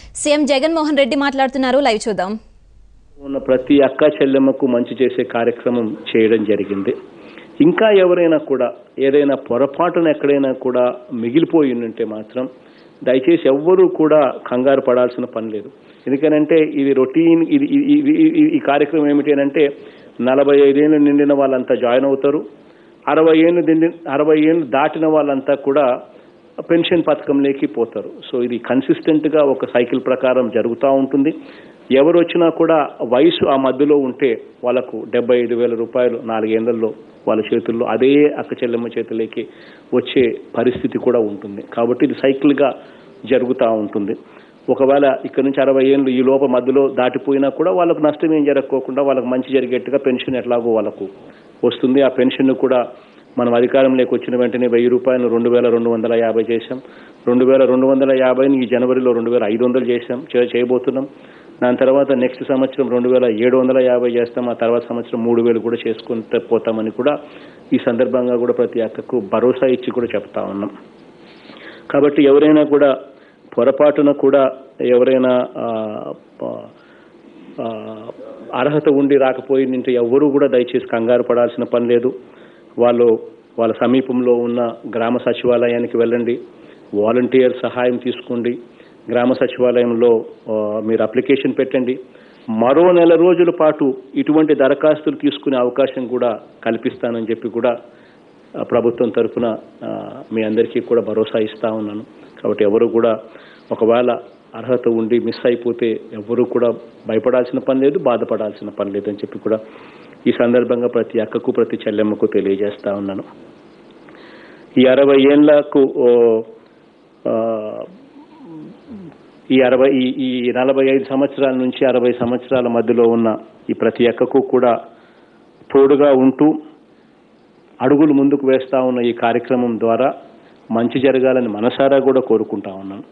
CM Jaganmohan Reddy మాట్లాడుతున్నారు live చూద్దాం ఉన్న ప్రతి అక్క చెల్లెమ్మకు మంచి చేసే కార్యక్రమం చేయడం జరిగింది ఇంకా ఎవరైనా కూడా ఏదైనా పొరపాటున ఎక్కడైనా కూడా మిగిలిపోయి ఉంటే మాత్రం దయచేసి ఎవ్వరూ కూడా కంగారు పడాల్సిన పని లేదు ఎందుకనంటే ఇది రొటీన్ ఇది ఇది- ఇది- ఇది- ఈ కార్యక్రమం ఏమిటి అంటే నలభై ఐదేళ్ళు నిండిన వాళ్ళంతా జాయిన్ అవుతారు అరవై ఏళ్ళు నిండి అరవై ఏళ్ళు దాటిన వాళ్ళంతా కూడా పెన్షన్ పథకంలోకి పోతారు సో ఇది కన్సిస్టెంట్ గా ఒక సైకిల్ ప్రకారం జరుగుతూ ఉంటుంది ఎవరు వచ్చినా కూడా వయసు ఆ మధ్యలో ఉంటే వాళ్ళకు డెబ్బై ఐదు వేల రూపాయలు నాలుగేళ్లలో వాళ్ళ చేతుల్లో అదే అక్క చెల్లెమ్మ చేతులకి వచ్చే పరిస్థితి కూడా ఉంటుంది కాబట్టి ఇది సైకిల్ గా జరుగుతూ ఉంటుంది ఒకవేళ ఇక్కడ నుంచి అరవై ఏళ్ళు ఈ లోప మధ్యలో దాటిపోయినా కూడా వాళ్ళకు నష్టం ఏం జరగకోకుండా వాళ్ళకి మంచి జరిగేట్టుగా పెన్షన్ ఎట్లాగో వాళ్ళకు వస్తుంది ఆ పెన్షన్ కూడా మనం అధికారంలోకి వచ్చిన వెంటనే వెయ్యి రూపాయలు రెండు వేల రెండు వందల యాభై చేశాం రెండు వేల రెండు వందల యాభైని ఈ జనవరిలో రెండు వేల ఐదు వందలు చేశాం చే- చేయబోతున్నాం దాని తర్వాత నెక్స్ట్ సంవత్సరం రెండు వేల ఏడు వందల యాభై చేస్తాం ఆ తర్వాత సంవత్సరం మూడు వేలు కూడా చేసుకుంటూ పోతామని కూడా ఈ సందర్భంగా కూడా ప్రతి అక్కకు భరోసా ఇచ్చి కూడా చెప్తా ఉన్నాం కాబట్టి ఎవరైనా కూడా పొరపాటున కూడా ఎవరైనా ఆ, ప- ఆ, అర్హత ఉండి రాకపోయిందంటే ఎవ్వరూ కూడా దయచేసి కంగారు పడాల్సిన పని లేదు వాళ్ళు వాళ్ళ సమీపంలో ఉన్న గ్రామ సచివాలయానికి వెళ్ళండి వాలంటీర్ సహాయం తీసుకోండి గ్రామ సచివాలయంలో ఆ, మీరు అప్లికేషన్ పెట్టండి మరో నెల రోజుల పాటు ఇటువంటి దరఖాస్తులు తీసుకునే అవకాశం కూడా కల్పిస్తానని చెప్పి కూడా ఆ, ప్రభుత్వం తరఫున ఆ, మీ అందరికీ కూడా భరోసా ఇస్తా ఉన్నాను కాబట్టి ఎవరు కూడా ఒకవేళ అర్హత ఉండి మిస్ అయిపోతే ఎవరు కూడా భయపడాల్సిన పని లేదు బాధపడాల్సిన పని లేదు అని చెప్పి కూడా ఈ సందర్భంగా ప్రతి అక్కకు ప్రతి చెల్లెమ్మకు తెలియజేస్తా ఉన్నాను ఈ అరవై ఏళ్లకు ఓ, ఆ, ఈ అరవై ఈ ఈ నలభై ఐదు సంవత్సరాల నుంచి అరవై సంవత్సరాల మధ్యలో ఉన్న ఈ ప్రతి అక్కకు కూడా తోడుగా ఉంటూ అడుగులు ముందుకు వేస్తా ఉన్న ఈ కార్యక్రమం ద్వారా మంచి జరగాలని మనసారా కూడా కోరుకుంటా ఉన్నాను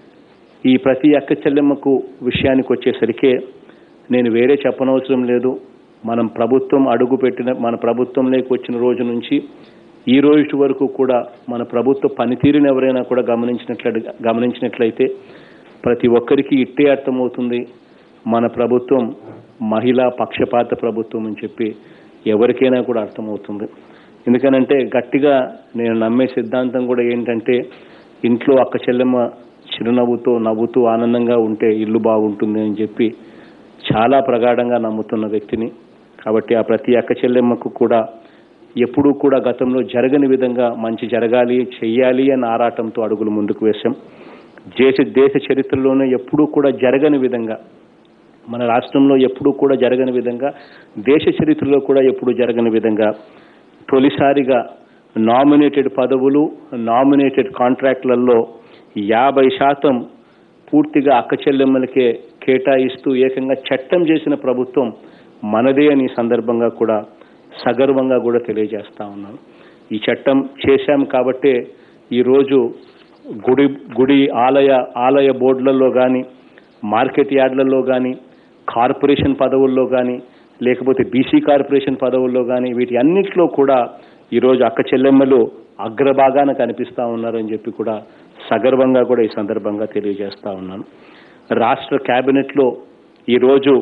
ఈ ప్రతి అక్క చెల్లెమ్మకు విషయానికి వచ్చేసరికి నేను వేరే చెప్పనవసరం లేదు మనం ప్రభుత్వం అడుగు పెట్టిన మన ప్రభుత్వంలోకి వచ్చిన రోజు నుంచి ఈ రోజు వరకు కూడా మన ప్రభుత్వ పనితీరుని ఎవరైనా కూడా గమనించినట్లు గమనించినట్లయితే ప్రతి ఒక్కరికి ఇట్టే అర్థమవుతుంది మన ప్రభుత్వం మహిళా పక్షపాత ప్రభుత్వం అని చెప్పి ఎవరికైనా కూడా అర్థమవుతుంది ఎందుకనంటే గట్టిగా నేను నమ్మే సిద్ధాంతం కూడా ఏంటంటే ఇంట్లో అక్క చెల్లెమ్మ చిరునవ్వుతో నవ్వుతూ ఆనందంగా ఉంటే ఇల్లు బాగుంటుంది అని చెప్పి చాలా ప్రగాఢంగా నమ్ముతున్న వ్యక్తిని కాబట్టి ఆ ప్రతి అక్క చెల్లెమ్మకు కూడా ఎప్పుడూ కూడా గతంలో జరగని విధంగా మంచి జరగాలి చెయ్యాలి అన్న ఆరాటంతో అడుగులు ముందుకు వేశాం దేశ దేశ చరిత్రలోనే ఎప్పుడూ కూడా జరగని విధంగా మన రాష్ట్రంలో ఎప్పుడూ కూడా జరగని విధంగా దేశ చరిత్రలో కూడా ఎప్పుడూ జరగని విధంగా తొలిసారిగా నామినేటెడ్ పదవులు నామినేటెడ్ కాంట్రాక్ట్లలో యాభై శాతం పూర్తిగా అక్క చెల్లెమ్మలకే కేటాయిస్తూ ఏకంగా చట్టం చేసిన ప్రభుత్వం మనదే అని ఈ సందర్భంగా కూడా సగర్వంగా కూడా తెలియజేస్తా ఉన్నాను ఈ చట్టం చేశాం కాబట్టే ఈరోజు గుడి గుడి ఆలయ ఆలయ బోర్డులలో కానీ మార్కెట్ యార్డ్లలో కానీ కార్పొరేషన్ పదవుల్లో కానీ లేకపోతే బీసీ కార్పొరేషన్ పదవుల్లో కానీ వీటి అన్నిట్లో కూడా ఈరోజు అక్క చెల్లెమ్మలు అగ్రభాగాన కనిపిస్తా ఉన్నారని చెప్పి కూడా సగర్వంగా కూడా ఈ సందర్భంగా తెలియజేస్తా ఉన్నాను రాష్ట్ర కేబినెట్లో ఈరోజు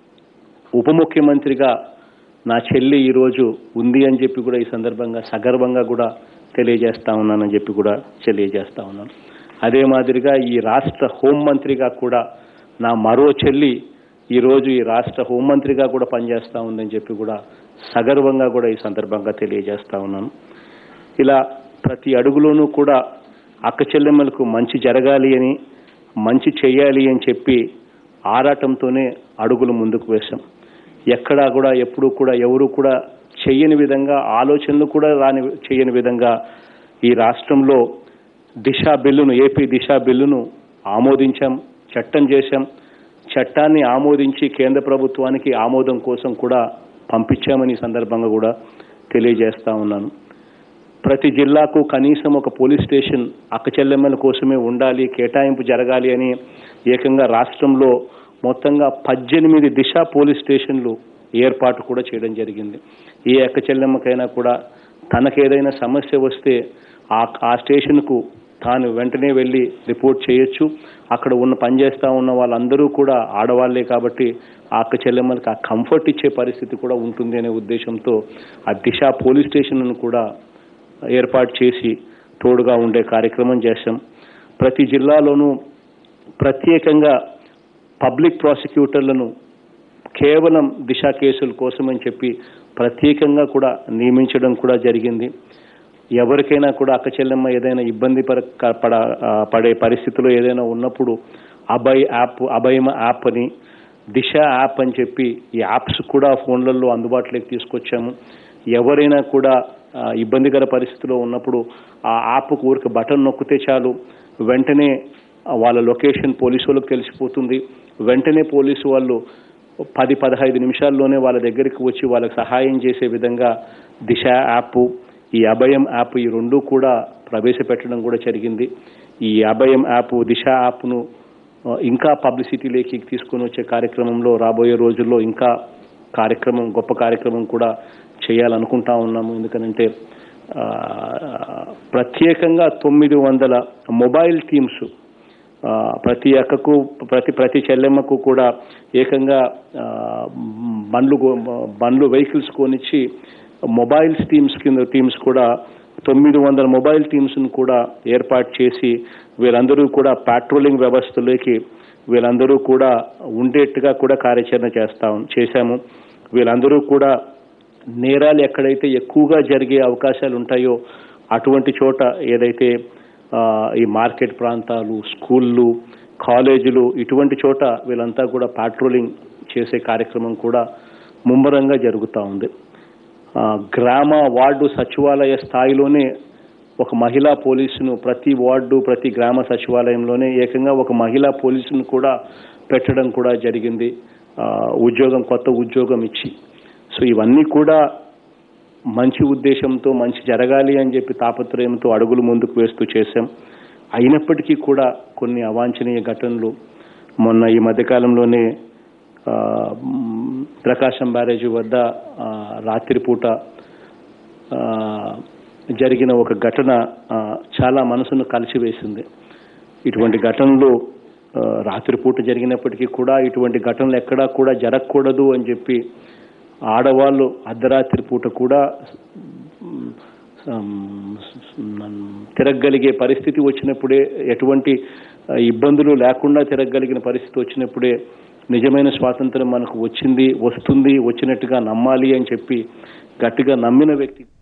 ఉప ముఖ్యమంత్రిగా నా చెల్లి ఈరోజు ఉంది అని చెప్పి కూడా ఈ సందర్భంగా సగర్వంగా కూడా తెలియజేస్తా ఉన్నానని చెప్పి కూడా తెలియజేస్తా ఉన్నాను అదే మాదిరిగా ఈ రాష్ట్ర హోంమంత్రిగా కూడా నా మరో చెల్లి ఈరోజు ఈ రాష్ట్ర హోంమంత్రిగా కూడా పనిచేస్తా ఉందని చెప్పి కూడా సగర్వంగా కూడా ఈ సందర్భంగా తెలియజేస్తా ఉన్నాను ఇలా ప్రతి అడుగులోనూ కూడా అక్క చెల్లెమ్మలకు మంచి జరగాలి అని మంచి చేయాలి అని చెప్పి ఆరాటంతోనే అడుగులు ముందుకు వేశాం ఎక్కడా కూడా ఎప్పుడూ కూడా ఎవరు కూడా చెయ్యని విధంగా ఆలోచనలు కూడా రాని చేయని విధంగా ఈ రాష్ట్రంలో దిశ బిల్లును ఏపీ దిశ బిల్లును ఆమోదించాం చట్టం చేశాం చట్టాన్ని ఆమోదించి కేంద్ర ప్రభుత్వానికి ఆమోదం కోసం కూడా పంపించామని ఈ సందర్భంగా కూడా తెలియజేస్తా ఉన్నాను ప్రతి జిల్లాకు కనీసం ఒక పోలీస్ స్టేషన్ అక్క చెల్లెమ్మల కోసమే ఉండాలి కేటాయింపు జరగాలి అని ఏకంగా రాష్ట్రంలో మొత్తంగా పద్దెనిమిది దిశ పోలీస్ స్టేషన్లు ఏర్పాటు కూడా చేయడం జరిగింది ఏ అక్క చెల్లెమ్మకైనా కూడా తనకేదైనా సమస్య వస్తే ఆ ఆ స్టేషన్కు తాను వెంటనే వెళ్ళి రిపోర్ట్ చేయొచ్చు అక్కడ ఉన్న పనిచేస్తా ఉన్న వాళ్ళందరూ కూడా ఆడవాళ్లే కాబట్టి ఆ అక్క చెల్లెమ్మలకి ఆ కంఫర్ట్ ఇచ్చే పరిస్థితి కూడా ఉంటుంది అనే ఉద్దేశంతో ఆ దిశ పోలీస్ స్టేషన్ను కూడా ఏర్పాటు చేసి తోడుగా ఉండే కార్యక్రమం చేశాం ప్రతి జిల్లాలోనూ ప్రత్యేకంగా పబ్లిక్ ప్రాసిక్యూటర్లను కేవలం దిశ కేసుల కోసమని చెప్పి ప్రత్యేకంగా కూడా నియమించడం కూడా జరిగింది ఎవరికైనా కూడా అక్క చెల్లెమ్మ ఏదైనా ఇబ్బంది పర పడ ఆ, పడే పరిస్థితిలో ఏదైనా ఉన్నప్పుడు అభయ్ యాప్ అభయమ యాప్ అని దిశ యాప్ అని చెప్పి ఈ యాప్స్ కూడా ఫోన్లలో అందుబాటులోకి తీసుకొచ్చాము ఎవరైనా కూడా ఆ, ఇబ్బందికర పరిస్థితిలో ఉన్నప్పుడు ఆ యాప్ ఊరికి బటన్ నొక్కితే చాలు వెంటనే ఆ, వాళ్ళ లొకేషన్ పోలీసు వాళ్ళకి తెలిసిపోతుంది వెంటనే పోలీసు వాళ్ళు పది పదహైదు నిమిషాల్లోనే వాళ్ళ దగ్గరికి వచ్చి వాళ్ళకి సహాయం చేసే విధంగా దిశ యాప్ ఈ అభయం యాప్ ఈ రెండు కూడా ప్రవేశపెట్టడం కూడా జరిగింది ఈ అభయం యాప్ దిశ యాప్ను ఆ, ఇంకా పబ్లిసిటీలోకి తీసుకొని వచ్చే కార్యక్రమంలో రాబోయే రోజుల్లో ఇంకా కార్యక్రమం గొప్ప కార్యక్రమం కూడా చేయాలనుకుంటా ఉన్నాము ఎందుకనంటే ఆ, ప్రత్యేకంగా తొమ్మిది వందల మొబైల్ టీమ్స్ ఆ, ప్రతి అక్కకు ప్రతి ప్రతి చెల్లెమ్మకు కూడా ఏకంగా ఆ, బండ్లు గో- బండ్లు వెహికల్స్ కొనిచ్చి మొబైల్స్ టీమ్స్ కింద టీమ్స్ కూడా తొమ్మిది వందల మొబైల్ టీమ్స్ను కూడా ఏర్పాటు చేసి వీళ్ళందరూ కూడా పాట్రోలింగ్ వ్యవస్థలోకి వీళ్ళందరూ కూడా ఉండేట్టుగా కూడా కార్యాచరణ చేస్తా చేశాము వీళ్ళందరూ కూడా నేరాలు ఎక్కడైతే ఎక్కువగా జరిగే అవకాశాలు ఉంటాయో అటువంటి చోట ఏదైతే ఆ, ఈ మార్కెట్ ప్రాంతాలు స్కూళ్ళు కాలేజీలు ఇటువంటి చోట వీళ్ళంతా కూడా పాట్రోలింగ్ చేసే కార్యక్రమం కూడా ముమ్మరంగా జరుగుతూ ఉంది ఆ, గ్రామ వార్డు సచివాలయ స్థాయిలోనే ఒక మహిళా పోలీసును ప్రతి వార్డు ప్రతి గ్రామ సచివాలయంలోనే ఏకంగా ఒక మహిళా పోలీసును కూడా పెట్టడం కూడా జరిగింది ఆ, ఉద్యోగం కొత్త ఉద్యోగం ఇచ్చి సో ఇవన్నీ కూడా మంచి ఉద్దేశంతో మంచి జరగాలి అని చెప్పి తాపత్రయంతో అడుగులు ముందుకు వేస్తూ చేశాం అయినప్పటికీ కూడా కొన్ని అవాంఛనీయ ఘటనలు మొన్న ఈ మధ్యకాలంలోనే ఆ, మ్, ప్రకాశం బ్యారేజీ వద్ద ఆ, రాత్రిపూట ఆ, జరిగిన ఒక ఘటన ఆ, చాలా మనసును కలిసివేసింది ఇటువంటి ఘటనలు ఆ, రాత్రిపూట జరిగినప్పటికీ కూడా ఇటువంటి ఘటనలు ఎక్కడా కూడా జరగకూడదు అని చెప్పి ఆడవాళ్ళు అర్ధరాత్రి పూట కూడా మ్, మ్, తిరగగలిగే పరిస్థితి వచ్చినప్పుడే ఎటువంటి ఆ, ఇబ్బందులు లేకుండా తిరగగలిగిన పరిస్థితి వచ్చినప్పుడే నిజమైన స్వాతంత్రం మనకు వచ్చింది వస్తుంది వచ్చినట్టుగా నమ్మాలి అని చెప్పి గట్టిగా నమ్మిన వ్యక్తి